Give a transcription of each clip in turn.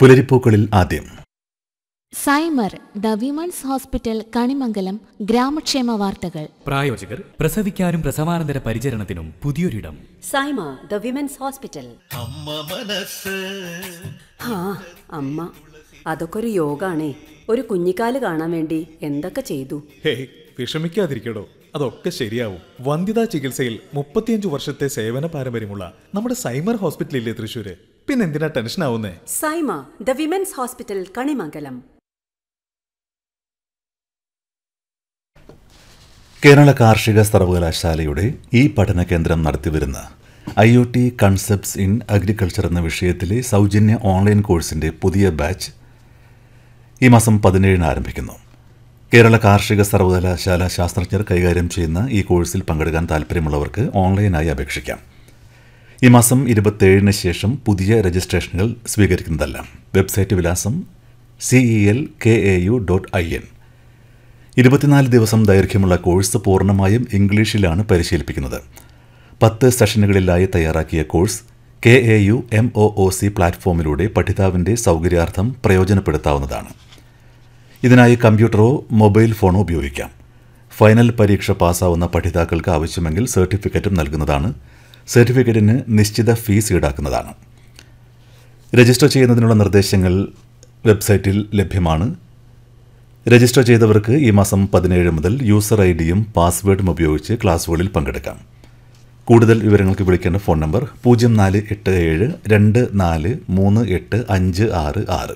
പുലരിപ്പൂക്കളിൽ ആദ്യം Saimar the women's hospital Kanimangalam ഗ്രാമക്ഷേമ വാർത്തകൾ പ്രായോജകർ പ്രസവിക്കാനും പ്രസവാനന്തര പരിചരണത്തിനും പുതിയൊരിടം സൈമ ദ വിമൻസ് ഹോസ്പിറ്റൽ ആ അമ്മ അതൊക്കെ ഒരു യോഗാണേ ഒരു കുഞ്ഞിക്കാല് കാണാൻ വേണ്ടി എന്തൊക്കെ ചെയ്തു ഹേയ് വിഷമിക്കാതിരിക്കടോ അതൊക്കെ ശരിയാവും വന്ധ്യതാ ചികിത്സയിൽ മുപ്പത്തിയഞ്ചു വർഷത്തെ സേവന പാരമ്പര്യമുള്ള നമ്മുടെ സൈമർ ഹോസ്പിറ്റലില്ലേ തൃശ്ശൂര് പിന്നെന്തിനാ ടെൻഷൻ ആവുന്നേ Saima the women's hospital Kanimangalam Kerala കാർഷിക സർവകലാശാലയുടെ ഈ പഠന കേന്ദ്രം നടത്തിവരുന്ന I O T concepts in agriculture എന്ന വിഷയത്തിലെ സൗജന്യ ഓൺലൈൻ കോഴ്സിന്റെ പുതിയ ബാച്ച് ഈ മാസം പതിനേഴിന് ആരംഭിക്കുന്നു കേരള കാർഷിക സർവകലാശാല ശാസ്ത്രജ്ഞർ കൈകാര്യം ചെയ്യുന്ന ഈ കോഴ്സിൽ പങ്കെടുക്കാൻ താൽപ്പര്യമുള്ളവർക്ക് ഓൺലൈനായി അപേക്ഷിക്കാം ഈ മാസം ഇരുപത്തേഴിന് ശേഷം പുതിയ രജിസ്ട്രേഷനുകൾ സ്വീകരിക്കുന്നതല്ല വെബ്സൈറ്റ് വിലാസം C E L K A U dot I N ഇരുപത്തിനാല് ദിവസം ദൈർഘ്യമുള്ള കോഴ്സ് പൂർണ്ണമായും ഇംഗ്ലീഷിലാണ് പരിശീലിപ്പിക്കുന്നത് പത്ത് സെഷനുകളിലായി തയ്യാറാക്കിയ course K A U M O O C പ്ലാറ്റ്ഫോമിലൂടെ പഠിതാവിൻ്റെ സൗകര്യാർത്ഥം പ്രയോജനപ്പെടുത്താവുന്നതാണ് ഇതിനായി കമ്പ്യൂട്ടറോ മൊബൈൽ ഫോണോ ഉപയോഗിക്കാം ഫൈനൽ പരീക്ഷ പാസ്സാവുന്ന പഠിതാക്കൾക്ക് ആവശ്യമെങ്കിൽ സർട്ടിഫിക്കറ്റും നൽകുന്നതാണ് സർട്ടിഫിക്കറ്റിന് നിശ്ചിത ഫീസ് ഈടാക്കുന്നതാണ് രജിസ്റ്റർ ചെയ്യുന്നതിനുള്ള നിർദ്ദേശങ്ങൾ വെബ്സൈറ്റിൽ ലഭ്യമാണ് രജിസ്റ്റർ ചെയ്തവർക്ക് ഈ മാസം പതിനേഴ് മുതൽ യൂസർ ഐ ഡിയും പാസ്വേഡും ഉപയോഗിച്ച് ക്ലാസുകളിൽ പങ്കെടുക്കാം കൂടുതൽ വിവരങ്ങൾക്ക് വിളിക്കേണ്ട ഫോൺ നമ്പർ പൂജ്യം നാല് എട്ട് ഏഴ് രണ്ട് നാല് മൂന്ന് എട്ട് അഞ്ച് ആറ് ആറ്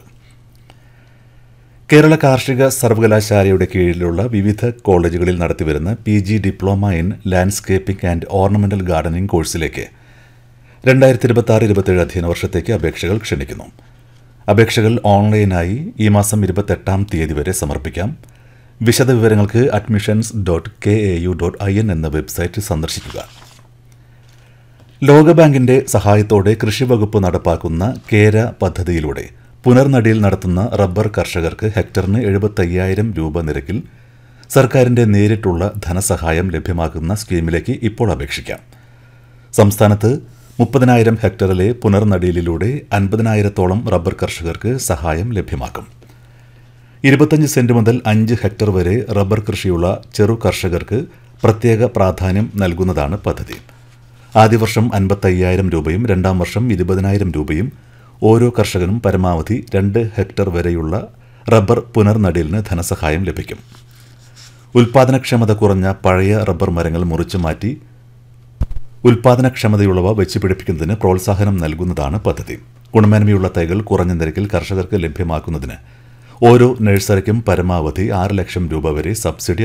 കേരള കാർഷിക സർവകലാശാലയുടെ കീഴിലുള്ള വിവിധ കോളേജുകളിൽ നടത്തിവരുന്ന P G diploma in landscaping and ornamental gardening കോഴ്സിലേക്ക് രണ്ടായിരത്തി ഇരുപത്തി ആറ് ഇരുപത്തേഴ് അധ്യയന വർഷത്തേക്ക് അപേക്ഷകൾ ക്ഷണിക്കുന്നു അപേക്ഷകൾ ഓൺലൈനായി ഈ മാസം ഇരുപത്തെട്ടാം തീയതി വരെ സമർപ്പിക്കാം വിശദവിവരങ്ങൾക്ക് admissions dot K A U dot I N എന്ന വെബ്സൈറ്റ് സന്ദർശിക്കുക ലോകബാങ്കിന്റെ സഹായത്തോടെ കൃഷിവകുപ്പ് നടപ്പാക്കുന്ന കേര പദ്ധതിയിലൂടെ പുനർനടിയിൽ നടത്തുന്ന റബ്ബർ കർഷകർക്ക് ഹെക്ടറിന് എഴുപത്തയ്യായിരം രൂപ നിരക്കിൽ സർക്കാരിന്റെ നേരിട്ടുള്ള ധനസഹായം ലഭ്യമാക്കുന്ന സ്കീമിലേക്ക് ഇപ്പോൾ അപേക്ഷിക്കാം സംസ്ഥാനത്ത് മുപ്പതിനായിരം ഹെക്ടറിലെ പുനർനടീലിലൂടെ അൻപതിനായിരത്തോളം റബ്ബർ കർഷകർക്ക് സഹായം ലഭ്യമാക്കും ഇരുപത്തഞ്ച് സെന്റ് മുതൽ അഞ്ച് ഹെക്ടർ വരെ റബ്ബർ കൃഷിയുള്ള ചെറു കർഷകർക്ക് പ്രത്യേക പ്രാധാന്യം നൽകുന്നതാണ് പദ്ധതി ആദ്യ വർഷം അൻപത്തയ്യായിരം രൂപയും രണ്ടാം വർഷം ഇരുപതിനായിരം രൂപയും ഓരോ കർഷകനും പരമാവധി രണ്ട് ഹെക്ടർ വരെയുള്ള റബ്ബർ പുനർനടീലിന് ധനസഹായം ലഭിക്കും ഉൽപാദനക്ഷമത കുറഞ്ഞ പഴയ റബ്ബർ മരങ്ങൾ മുറിച്ചു മാറ്റി ഉൽപാദനക്ഷമതയുള്ളവ വെച്ച് പിടിപ്പിക്കുന്നതിന് പ്രോത്സാഹനം നൽകുന്നതാണ് പദ്ധതി ഗുണമേന്മയുള്ള തൈകൾ കുറഞ്ഞ നിരക്കിൽ കർഷകർക്ക് ലഭ്യമാക്കുന്നതിന് ഓരോ നഴ്സറിക്കും പരമാവധി ആറ് ലക്ഷം രൂപ വരെ സബ്സിഡി